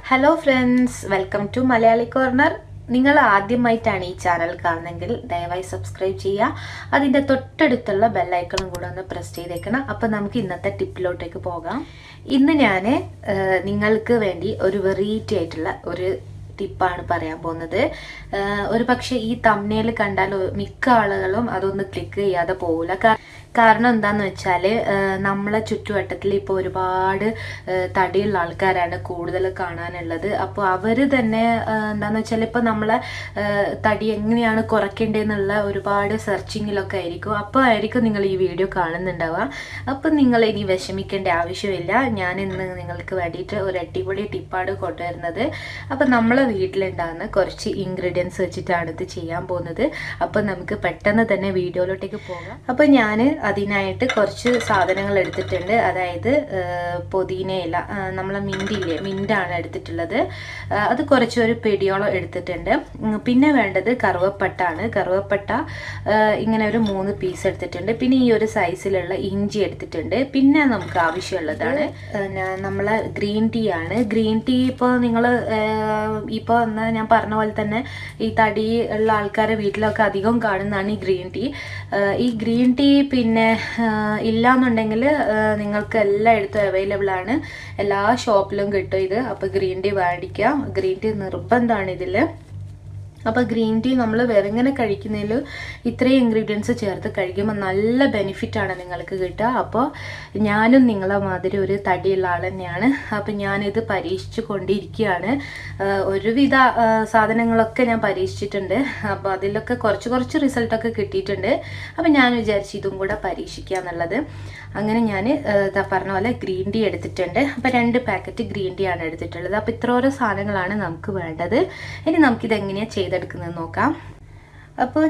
hello friends welcome to Malayali corner നിങ്ങൾ ആദ്യമായിട്ടാണ് ഈ ചാനൽ കാണുന്നതെങ്കിൽ ദയവായി സബ്സ്ക്രൈബ് ചെയ്യുക അതിൻ്റെ തൊട്ടടുത്തുള്ള ബെല്ലൈക്കണും കൂടെ ഒന്ന് പ്രസ് ചെയ്തേക്കണം അപ്പോൾ നമുക്ക് ഇന്നത്തെ ടിപ്പിലോട്ടേക്ക് പോകാം ഇന്ന് ഞാൻ നിങ്ങൾക്ക് വേണ്ടി ഒരു വെറൈറ്റി ആയിട്ടുള്ള ഒരു ടിപ്പാണ് പറയാൻ പോകുന്നത് ആഹ് ഒരു പക്ഷേ ഈ തമ്മനയിൽ കണ്ടാൽ ഒ- മിക്ക ആളുകളും അതൊന്ന് ക്ലിക്ക് ചെയ്യാതെ പോകില്ല കാ- കാരണം എന്താന്ന് വെച്ചാൽ നമ്മളെ ചുറ്റുവട്ടത്തിൽ ഇപ്പോൾ ഒരുപാട് ആഹ് തടിയുള്ള ആൾക്കാരാണ് കൂടുതൽ കാണാനുള്ളത് അപ്പോൾ അവർ തന്നെ ആഹ് എന്താന്ന് വെച്ചാൽ ഇപ്പോൾ നമ്മളെ ആഹ് തടി എങ്ങനെയാണ് കുറയ്ക്കേണ്ടതെന്നുള്ള ഒരുപാട് സെർച്ചിങ്ങിലൊക്കെ ആയിരിക്കും അപ്പോൾ ആയിരിക്കും നിങ്ങൾ ഈ വീഡിയോ കാണുന്നുണ്ടാവുക അപ്പം നിങ്ങൾ ഇനി വിഷമിക്കേണ്ട ആവശ്യമില്ല ഞാൻ ഇന്ന് നിങ്ങൾക്ക് വേണ്ടിയിട്ട് ഒരു അടിപൊളി ടിപ്പാണ് കൊണ്ടുവരുന്നത് അപ്പം നമ്മളെ വീട്ടിലുണ്ടാകുന്ന കുറച്ച് ഇൻഗ്രീഡിയൻസ് വെച്ചിട്ടാണ് ഇത് ചെയ്യാൻ പോകുന്നത് അപ്പം നമുക്ക് പെട്ടെന്ന് തന്നെ വീഡിയോയിലോട്ടേക്ക് പോകാം അപ്പം ഞാൻ അതിനായിട്ട് കുറച്ച് സാധനങ്ങൾ എടുത്തിട്ടുണ്ട് അതായത് ആ, പുതിന ഇല ആ, നമ്മളെ മിൻറ്റില്ലേ മിൻറ്റാണ് എടുത്തിട്ടുള്ളത് ആ, അത് കുറച്ച് ഒരു പെടിയോളം എടുത്തിട്ടുണ്ട് ഉം, പിന്നെ വേണ്ടത് കറുവപ്പട്ടാണ് കറുവപ്പട്ട ആ, ഇങ്ങനെ ഒരു മൂന്ന് പീസ് എടുത്തിട്ടുണ്ട് പിന്നെ ഈ ഒരു സൈസിലുള്ള ഇഞ്ചി എടുത്തിട്ടുണ്ട് പിന്നെ നമുക്ക് ആവശ്യമുള്ളതാണ് പിന്നെ നമ്മളെ ഗ്രീൻ ടീ ആണ് ഗ്രീൻ ടീ ഇപ്പോൾ നിങ്ങൾ ഇപ്പോൾ ഒന്ന് ഞാൻ പറഞ്ഞ പോലെ തന്നെ ഈ തടി ഉള്ള ആൾക്കാരെ വീട്ടിലൊക്കെ അധികം കാണുന്നതാണ് ഈ ഗ്രീൻ ടീ ഈ ഗ്രീൻ ടീ പിന്നെ ഇല്ലാന്നുണ്ടെങ്കിൽ നിങ്ങൾക്ക് എല്ലായിടത്തും അവൈലബിൾ ആണ് എല്ലാ ഷോപ്പിലും കിട്ടും ഇത് അപ്പോൾ ഗ്രീൻ ടീ മേടിക്കാം ഗ്രീൻ ടീ നിർബന്ധമാണ് ഇതിൽ അപ്പോൾ ഗ്രീൻ ടീ നമ്മൾ വെറുങ്ങനെ കഴിക്കുന്നതിൽ ഇത്രയും ഇൻഗ്രീഡിയൻസ് ചേർത്ത് കഴിക്കുമ്പോൾ നല്ല ബെനിഫിറ്റാണ് നിങ്ങൾക്ക് കിട്ടുക അപ്പോൾ ഞാനും നിങ്ങളെ മാതിരി ഒരു തടിയുള്ള ആൾ തന്നെയാണ് അപ്പോൾ ഞാനിത് പരീക്ഷിച്ചു കൊണ്ടിരിക്കുകയാണ് ആഹ് ഒരുവിധ ആഹ് സാധനങ്ങളൊക്കെ ഞാൻ പരീക്ഷിച്ചിട്ടുണ്ട് അപ്പോൾ അതിലൊക്കെ കുറച്ച് കുറച്ച് റിസൾട്ടൊക്കെ കിട്ടിയിട്ടുണ്ട് അപ്പോൾ ഞാൻ വിചാരിച്ചു ഇതും കൂടെ പരീക്ഷിക്കുക എന്നുള്ളത് അങ്ങനെ ഞാൻ ഇതാ പറഞ്ഞ പോലെ ഗ്രീൻ ടീ എടുത്തിട്ടുണ്ട് അപ്പോൾ രണ്ട് പാക്കറ്റ് ഗ്രീൻ ടീ ആണ് എടുത്തിട്ടുള്ളത് അപ്പോൾ ഇത്ര ഓരോ സാധനങ്ങളാണ് നമുക്ക് വേണ്ടത് ഇനി നമുക്കിത് എങ്ങനെയാണ് ചെയ്തെടുക്കുന്നത് നോക്കാം അപ്പോൾ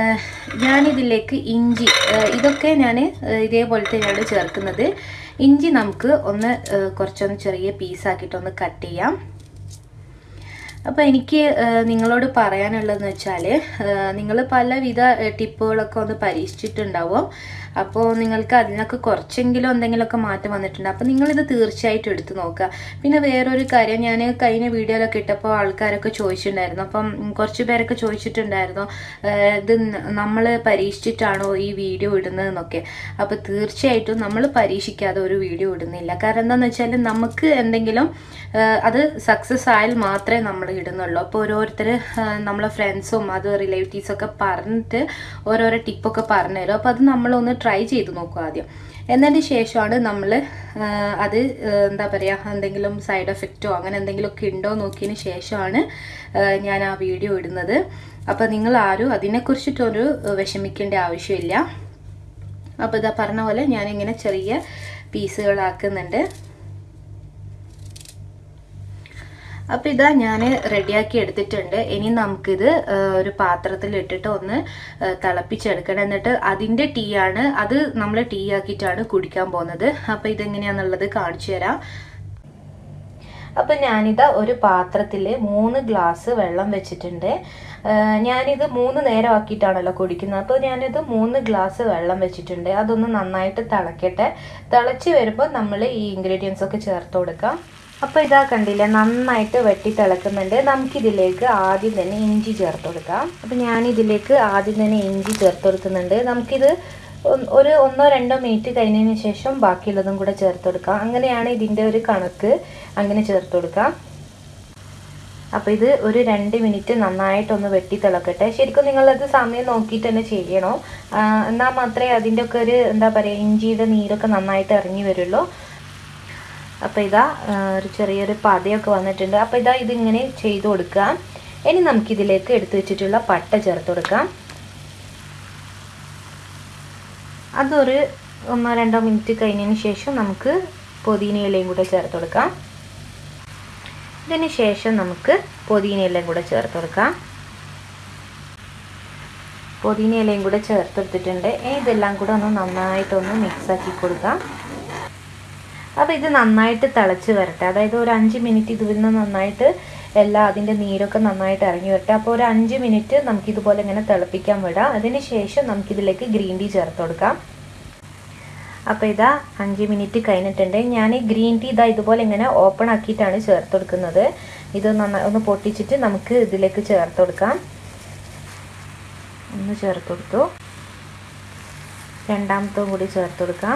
ഞാനിതിലേക്ക് ഇഞ്ചി ഏഹ് ഇതൊക്കെ ഞാൻ ഇതേപോലെ തന്നെയാണ് ചേർക്കുന്നത് ഇഞ്ചി നമുക്ക് ഒന്ന് ഏഹ് കുറച്ചൊന്ന് ചെറിയ പീസാക്കിയിട്ടൊന്ന് കട്ട് ചെയ്യാം അപ്പോൾ എനിക്ക് ഏഹ് നിങ്ങളോട് പറയാനുള്ളതെന്ന് വെച്ചാൽ നിങ്ങൾ പലവിധ ഏഹ് ടിപ്പുകളൊക്കെ ഒന്ന് പരീക്ഷിച്ചിട്ടുണ്ടാവും അപ്പോൾ നിങ്ങൾക്ക് അതിനൊക്കെ കുറച്ചെങ്കിലും എന്തെങ്കിലുമൊക്കെ മാറ്റം വന്നിട്ടുണ്ട് അപ്പോൾ നിങ്ങളിത് തീർച്ചയായിട്ടും എടുത്ത് നോക്കുക പിന്നെ വേറൊരു കാര്യം ഞാൻ കഴിഞ്ഞ വീഡിയോയിലൊക്കെ ഇട്ടപ്പോൾ ആൾക്കാരൊക്കെ ചോദിച്ചിട്ടുണ്ടായിരുന്നു അപ്പം ഉം, കുറച്ച് പേരൊക്കെ ചോദിച്ചിട്ടുണ്ടായിരുന്നു ഏഹ് ഇത് നമ്മൾ പരീക്ഷിച്ചിട്ടാണോ ഈ വീഡിയോ ഇടുന്നതെന്നൊക്കെ അപ്പോൾ തീർച്ചയായിട്ടും നമ്മൾ പരീക്ഷിക്കാതെ ഒരു വീഡിയോ ഇടുന്നില്ല കാരണം എന്താണെന്ന് വെച്ചാൽ നമുക്ക് എന്തെങ്കിലും ഏഹ് അത് സക്സസ് ആയാൽ മാത്രമേ നമ്മൾ ഇടുന്നുള്ളൂ അപ്പോൾ ഓരോരുത്തർ നമ്മളെ ഫ്രണ്ട്സും അത് റിലേറ്റീവ്സൊക്കെ പറഞ്ഞിട്ട് ഓരോരോ ടിപ്പൊക്കെ പറഞ്ഞുതരും അപ്പോൾ അത് നമ്മളൊന്ന് ട്രൈ ചെയ്ത് നോക്കുക ആദ്യം എന്നതിന് ശേഷമാണ് നമ്മൾ അത് ഏഹ് എന്താ പറയുക എന്തെങ്കിലും സൈഡ് എഫക്റ്റോ അങ്ങനെ എന്തെങ്കിലുമൊക്കെ ഉണ്ടോ നോക്കിയതിന് ശേഷമാണ് ഏഹ് ഞാൻ ആ വീഡിയോ ഇടുന്നത് അപ്പോൾ നിങ്ങൾ ആരും അതിനെക്കുറിച്ചിട്ടൊരു ഏഹ് വിഷമിക്കേണ്ട ആവശ്യമില്ല അപ്പോൾ ഇതാ പറഞ്ഞ പോലെ ഞാനിങ്ങനെ ചെറിയ പീസുകളാക്കുന്നുണ്ട് അപ്പോൾ ഇതാ ഞാൻ റെഡിയാക്കി എടുത്തിട്ടുണ്ട് ഇനി നമുക്കിത് ആ, ഒരു പാത്രത്തിൽ ഇട്ടിട്ട് ഒന്ന് ആ, തിളപ്പിച്ചെടുക്കണം എന്നിട്ട് അതിൻ്റെ ടീ ആണ് അത് നമ്മൾ ടീ ആക്കിയിട്ടാണ് കുടിക്കാൻ പോകുന്നത് അപ്പോൾ ഇതെങ്ങനെയാണെന്നുള്ളത് കാണിച്ചു തരാം അപ്പം ഞാനിതാ ഒരു പാത്രത്തിൽ മൂന്ന് ഗ്ലാസ് വെള്ളം വെച്ചിട്ടുണ്ട് ആ, ഞാനിത് മൂന്ന് നേരം ആക്കിയിട്ടാണല്ലോ കുടിക്കുന്നത് അപ്പോൾ ഞാനിത് മൂന്ന് ഗ്ലാസ് വെള്ളം വെച്ചിട്ടുണ്ട് അതൊന്ന് നന്നായിട്ട് തിളക്കട്ടെ തിളച്ച് വരുമ്പോൾ നമ്മൾ ഈ ഇൻഗ്രീഡിയൻസ് ഒക്കെ ചേർത്ത് കൊടുക്കാം അപ്പോൾ ഇതാ കണ്ടില്ലേ നന്നായിട്ട് വെട്ടി തിളക്കുന്നുണ്ട് നമുക്കിതിലേക്ക് ആദ്യം തന്നെ ഇഞ്ചി ചേർത്ത് കൊടുക്കാം അപ്പോൾ ഞാനിതിലേക്ക് ആദ്യം തന്നെ ഇഞ്ചി ചേർത്ത് കൊടുക്കുന്നുണ്ട് നമുക്കിത് ഒന്ന് ഒരു ഒന്നോ രണ്ടോ മിനിറ്റ് കഴിഞ്ഞതിന് ശേഷം ബാക്കിയുള്ളതും കൂടെ ചേർത്ത് കൊടുക്കാം അങ്ങനെയാണ് ഇതിൻ്റെ ഒരു കണക്ക് അങ്ങനെ ചേർത്ത് കൊടുക്കാം അപ്പോൾ ഇത് ഒരു രണ്ട് മിനിറ്റ് നന്നായിട്ടൊന്ന് വെട്ടി തിളക്കട്ടെ ശരിക്കും നിങ്ങളത് സമയം നോക്കിയിട്ട് തന്നെ ചെയ്യണം ആ, എന്നാൽ മാത്രമേ അതിൻ്റെ ഒക്കെ ഒരു എന്താ പറയുക ഇഞ്ചിയുടെ നീരൊക്കെ നന്നായിട്ട് ഇറങ്ങി വരുള്ളൂ അപ്പോൾ ഇതാ ആ, ഒരു ചെറിയൊരു പതയൊക്കെ വന്നിട്ടുണ്ട് അപ്പോൾ ഇതാ ഇതിങ്ങനെ ചെയ്ത് കൊടുക്കാം ഇനി നമുക്കിതിലേക്ക് എടുത്തു വെച്ചിട്ടുള്ള പട്ട ചേർത്ത് കൊടുക്കാം അതൊരു ഒന്നോ രണ്ടോ മിനിറ്റ് കഴിഞ്ഞതിന് ശേഷം നമുക്ക് പുതിന ഇലയും കൂടെ ചേർത്ത് കൊടുക്കാം ഇതിന് ശേഷം നമുക്ക് പുതിന ഇലയും കൂടെ ചേർത്ത് കൊടുക്കാം പുതിന ഇലയും കൂടെ ചേർത്തെടുത്തിട്ടുണ്ട് ഇനി ഇതെല്ലാം കൂടെ ഒന്ന് നന്നായിട്ടൊന്ന് മിക്സ് ആക്കി കൊടുക്കാം അപ്പോൾ ഇത് നന്നായിട്ട് തിളച്ച് വരട്ടെ അതായത് ഒരു അഞ്ച് മിനിറ്റ് ഇതിൽ നിന്ന് നന്നായിട്ട് എല്ലാം അതിൻ്റെ നീരൊക്കെ നന്നായിട്ട് ഇറങ്ങി വരട്ടെ അപ്പോൾ ഒരു അഞ്ച് മിനിറ്റ് നമുക്കിതുപോലെ ഇങ്ങനെ തിളപ്പിക്കാൻ വിടാം അതിന് ശേഷം നമുക്കിതിലേക്ക് ഗ്രീൻ ടീ ചേർത്ത് കൊടുക്കാം അപ്പോൾ ഇതാ അഞ്ച് മിനിറ്റ് കഴിഞ്ഞിട്ടുണ്ട് ഞാൻ ഗ്രീൻ ടീ ഇതാ ഇതുപോലെ ഇങ്ങനെ ഓപ്പൺ ആക്കിയിട്ടാണ് ചേർത്ത് കൊടുക്കുന്നത് ഇത് നന്നായി ഒന്ന് പൊട്ടിച്ചിട്ട് നമുക്ക് ഇതിലേക്ക് ചേർത്ത് കൊടുക്കാം ഒന്ന് ചേർത്ത് കൊടുത്തു രണ്ടാമത്തും കൂടി ചേർത്ത് കൊടുക്കാം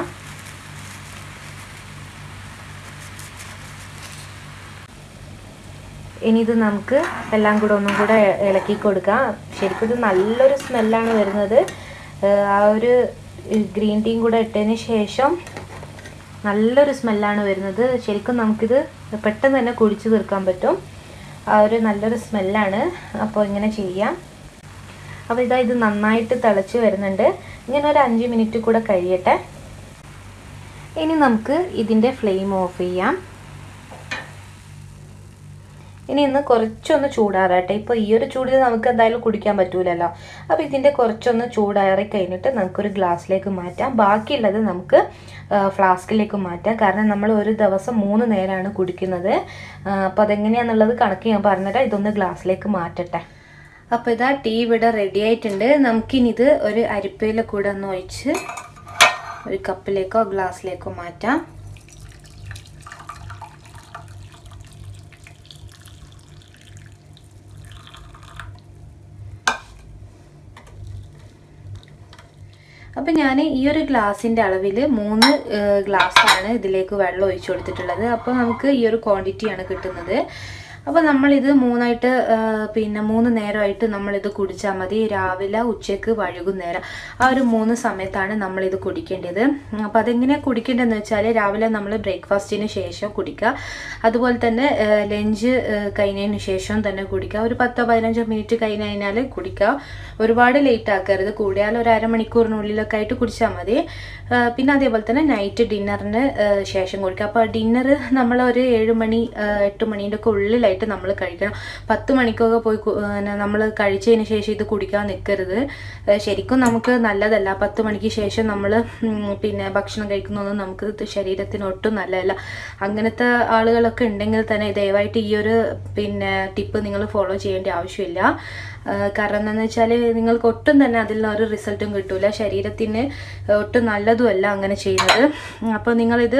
ഇനി ഇത് നമുക്ക് എല്ലാം കൂടെ ഒന്നും കൂടെ ഇളക്കി കൊടുക്കാം ശരിക്കും ഇത് നല്ലൊരു സ്മെല്ലാണ് വരുന്നത് ആ ഒരു ഗ്രീൻ ടീയും കൂടെ ഇട്ടതിന് ശേഷം നല്ലൊരു സ്മെല്ലാണ് വരുന്നത് ശരിക്കും നമുക്കിത് പെട്ടെന്ന് തന്നെ കുടിച്ചു തീർക്കാൻ പറ്റും ആ ഒരു നല്ലൊരു സ്മെല്ലാണ് അപ്പോൾ ഇങ്ങനെ ചെയ്യാം അപ്പോൾ ഇതാ ഇത് നന്നായിട്ട് തിളച്ച് വരുന്നുണ്ട് ഇങ്ങനെ ഒരു അഞ്ച് മിനിറ്റ് കൂടെ കഴിയട്ടെ ഇനി നമുക്ക് ഇതിൻ്റെ ഫ്ലെയിം ഓഫ് ചെയ്യാം ഇനി ഇന്ന് കുറച്ചൊന്ന് ചൂടാറട്ടെ ഇപ്പോൾ ഈ ഒരു ചൂടിൽ നമുക്ക് എന്തായാലും കുടിക്കാൻ പറ്റൂലല്ലോ അപ്പോൾ ഇതിൻ്റെ കുറച്ചൊന്ന് ചൂടാറി കഴിഞ്ഞിട്ട് നമുക്കൊരു ഗ്ലാസ്സിലേക്ക് മാറ്റാം ബാക്കിയുള്ളത് നമുക്ക് ഫ്ലാസ്കിലേക്ക് മാറ്റാം കാരണം നമ്മൾ ഒരു ദിവസം മൂന്ന് നേരമാണ് കുടിക്കുന്നത് അപ്പോൾ അതെങ്ങനെയാണെന്നുള്ളത് കണക്ക് ഞാൻ പറഞ്ഞുതരാം ഇതൊന്ന് ഗ്ലാസ്സിലേക്ക് മാറ്റട്ടെ അപ്പോൾ ഇതാ ടീ ഇവിടെ റെഡി ആയിട്ടുണ്ട് നമുക്കിനി ഇത് ഒരു അരിപ്പയിൽ കൂടെ ഒന്ന് ഒഴിച്ച് ഒരു കപ്പിലേക്കോ ഗ്ലാസ്സിലേക്കോ മാറ്റാം അപ്പം ഞാൻ ഈ ഒരു ഗ്ലാസിൻ്റെ അളവിൽ മൂന്ന് ഗ്ലാസ്സാണ് ഇതിലേക്ക് വെള്ളം ഒഴിച്ചു കൊടുത്തിട്ടുള്ളത് അപ്പോൾ നമുക്ക് ഈ ഒരു ക്വാണ്ടിറ്റിയാണ് കിട്ടുന്നത് അപ്പോൾ നമ്മളിത് മൂന്നായിട്ട് പിന്നെ മൂന്ന് നേരമായിട്ട് നമ്മളിത് കുടിച്ചാൽ മതി രാവിലെ ഉച്ചയ്ക്ക് വൈകുന്നേരം ആ ഒരു മൂന്ന് സമയത്താണ് നമ്മളിത് കുടിക്കേണ്ടത് അപ്പോൾ അതെങ്ങനെയാണ് കുടിക്കേണ്ടതെന്ന് വെച്ചാൽ രാവിലെ നമ്മൾ ബ്രേക്ക്ഫാസ്റ്റിന് ശേഷം കുടിക്കുക അതുപോലെ തന്നെ ലഞ്ച് കഴിഞ്ഞതിന് ശേഷം തന്നെ കുടിക്കുക ഒരു പത്തോ പതിനഞ്ചോ മിനിറ്റ് കഴിഞ്ഞ് കഴിഞ്ഞാൽ കുടിക്കുക ഒരുപാട് ലേറ്റ് ആക്കരുത് കൂടിയാൽ ഒരു അരമണിക്കൂറിനുള്ളിലൊക്കെ ആയിട്ട് കുടിച്ചാൽ മതി പിന്നെ അതേപോലെ തന്നെ നൈറ്റ് ഡിന്നറിന് ശേഷം കുടിക്കുക അപ്പോൾ ഡിന്നർ നമ്മൾ ഒരു ഏഴ് മണി എട്ട് മണീൻ്റെ ഒക്കെ ഉള്ളിലായിട്ട് നമ്മൾ കഴിക്കണം പത്ത് മണിക്കൊക്കെ പോയി നമ്മൾ കഴിച്ചതിന് ശേഷം ഇത് കുടിക്കാൻ നിൽക്കരുത് ശരിക്കും നമുക്ക് നല്ലതല്ല പത്ത് മണിക്ക് ശേഷം നമ്മൾ പിന്നെ ഭക്ഷണം കഴിക്കുന്നതൊന്നും നമുക്ക് ശരീരത്തിന് ഒട്ടും നല്ലതല്ല അങ്ങനത്തെ ആളുകളൊക്കെ ഉണ്ടെങ്കിൽ തന്നെ ദയവായിട്ട് ഈ ഒരു പിന്നെ ടിപ്പ് നിങ്ങൾ ഫോളോ ചെയ്യേണ്ട ആവശ്യമില്ല കാരണം എന്താണെന്ന് വെച്ചാൽ നിങ്ങൾക്ക് ഒട്ടും തന്നെ അതിൽ ഒരു റിസൾട്ടും കിട്ടില്ല ശരീരത്തിന് ഒട്ടും നല്ലതുമല്ല അങ്ങനെ ചെയ്യുന്നത് അപ്പോൾ നിങ്ങളിത്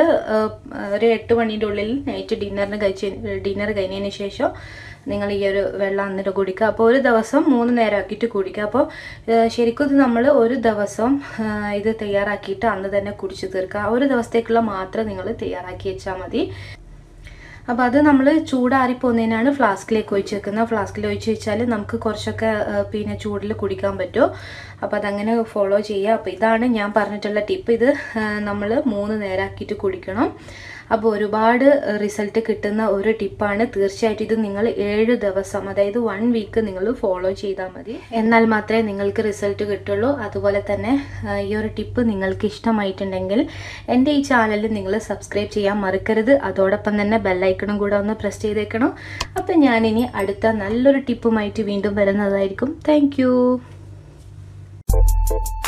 ഒരു എട്ട് മണീൻ്റെ ഉള്ളിൽ നൈറ്റ് ഡിന്നറിന് കഴിച്ച് ഡിന്നർ കഴിഞ്ഞതിന് ശേഷം നിങ്ങൾ ഈ ഒരു വെള്ളം അന്നിട്ട് കുടിക്കുക അപ്പോൾ ഒരു ദിവസം മൂന്ന് നേരം ആക്കിയിട്ട് കുടിക്കുക അപ്പോൾ ശരിക്കും ഇത് നമ്മൾ ഒരു ദിവസം ഇത് തയ്യാറാക്കിയിട്ട് അന്ന് തന്നെ കുടിച്ചു തീർക്കുക ഒരു ദിവസത്തേക്കുള്ള മാത്രം നിങ്ങൾ തയ്യാറാക്കി വെച്ചാൽ മതി അപ്പോൾ അത് നമ്മൾ ചൂടാറിപ്പോകുന്നതിനാണ് ഫ്ലാസ്കിലേക്ക് ഒഴിച്ച് വെക്കുന്നത് ഫ്ലാസ്കിൽ ഒഴിച്ച് വെച്ചാൽ നമുക്ക് കുറച്ചൊക്കെ പിന്നെ ചൂടിൽ കുടിക്കാൻ പറ്റും അപ്പോൾ അതങ്ങനെ ഫോളോ ചെയ്യുക അപ്പോൾ ഇതാണ് ഞാൻ പറഞ്ഞിട്ടുള്ള ടിപ്പ് ഇത് നമ്മൾ മൂന്ന് നേരമാക്കിയിട്ട് കുടിക്കണം അപ്പോൾ ഒരുപാട് റിസൾട്ട് കിട്ടുന്ന ഒരു ടിപ്പാണ് തീർച്ചയായിട്ടും ഇത് നിങ്ങൾ ഏഴ് ദിവസം അതായത് വൺ വീക്ക് നിങ്ങൾ ഫോളോ ചെയ്താൽ മതി എന്നാൽ മാത്രമേ നിങ്ങൾക്ക് റിസൾട്ട് കിട്ടുള്ളൂ അതുപോലെ തന്നെ ഈ ഒരു ടിപ്പ് നിങ്ങൾക്ക് ഇഷ്ടമായിട്ടുണ്ടെങ്കിൽ എൻ്റെ ഈ ചാനൽ നിങ്ങൾ സബ്സ്ക്രൈബ് ചെയ്യാൻ മറക്കരുത് അതോടൊപ്പം തന്നെ ബെല്ലൈക്കണും കൂടെ ഒന്ന് പ്രസ് ചെയ്തേക്കണം അപ്പം ഞാനിനി അടുത്ത നല്ലൊരു ടിപ്പുമായിട്ട് വീണ്ടും വരുന്നതായിരിക്കും താങ്ക്